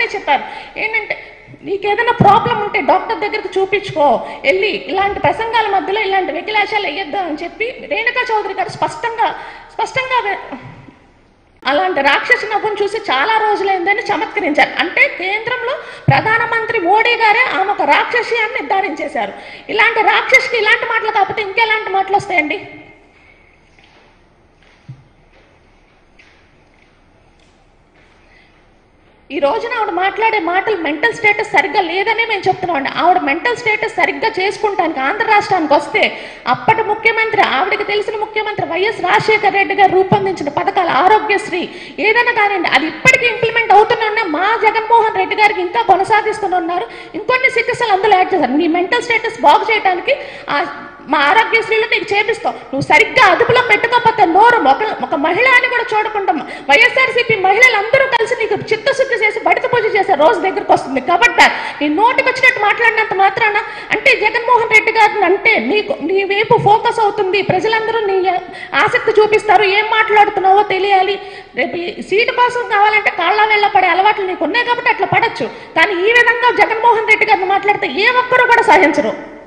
చెప్పారు ఏంటంటే నీకు ఏదైనా ప్రాబ్లం ఉంటే డాక్టర్ దగ్గరికి చూపించుకో వెళ్ళి ఇలాంటి ప్రసంగాల మధ్యలో ఇలాంటి వెకిలాశాలు వేయొద్దు అని చెప్పి రేణుకా చౌదరి గారు స్పష్టంగా స్పష్టంగా వె- అలాంటి రాక్షస నవ్వును చూసి చాలా రోజులైందని చమత్కరించారు అంటే కేంద్రంలో ప్రధానమంత్రి మోడీ గారే ఆమె ఒక రాక్షసి అని నిర్ధారించేశారు ఇలాంటి రాక్షసికి ఇలాంటి మాటలు కాకపోతే ఇంకెలాంటి మాటలు వస్తాయండి ఈ రోజున ఆవిడ మాట్లాడే మాటలు మెంటల్ స్టేటస్ సరిగ్గా లేదనే మేము చెప్తున్నాం ఆవిడ మెంటల్ స్టేటస్ సరిగ్గా చేసుకుంటానికి ఆంధ్ర రాష్ట్రానికి వస్తే అప్పటి ముఖ్యమంత్రి ఆవిడకి తెలిసిన ముఖ్యమంత్రి వైఎస్ రాజశేఖర రెడ్డి గారు రూపొందించిన పథకాలు ఆరోగ్యశ్రీ ఏదైనా కానివ్వండి అది ఇప్పటికీ ఇంప్లిమెంట్ అవుతున్నా మా జగన్మోహన్ రెడ్డి గారికి ఇంకా కొనసాగిస్తున్నారు ఇంకొన్ని చికిత్సలు అందులో యాడ్ చేశారు నీ మెంటల్ స్టేటస్ బాగు చేయడానికి ఆ మా ఆరోగ్యశ్రీలో నీకు చేపిస్తాం నువ్వు సరిగ్గా అదుపులో పెట్టుకోకపోతే నోరు ఒక ఒక మహిళ అని కూడా చూడకుండా వైఎస్ఆర్సీపీ మహిళలందరూ కలిసి నీకు చిత్తశుద్ధి చేసి బడిత పూజ చేసే రోజు దగ్గరకు వస్తుంది కాబట్టి నీ నోటికి వచ్చినట్టు మాట్లాడినంత మాత్రాన అంటే జగన్మోహన్ రెడ్డి గారిని అంటే నీకు నీ వైపు ఫోకస్ అవుతుంది ప్రజలందరూ నీ ఆసక్తి చూపిస్తారు ఏం మాట్లాడుతున్నావో తెలియాలి రేపు ఈ సీటు కోసం కావాలంటే కాళ్ళ వెళ్ళ పడే అలవాట్లు నీకు ఉన్నాయి కాబట్టి అట్లా పడచ్చు కానీ ఈ విధంగా జగన్మోహన్ రెడ్డి గారిని మాట్లాడితే ఏ ఒక్కరూ కూడా సహించరు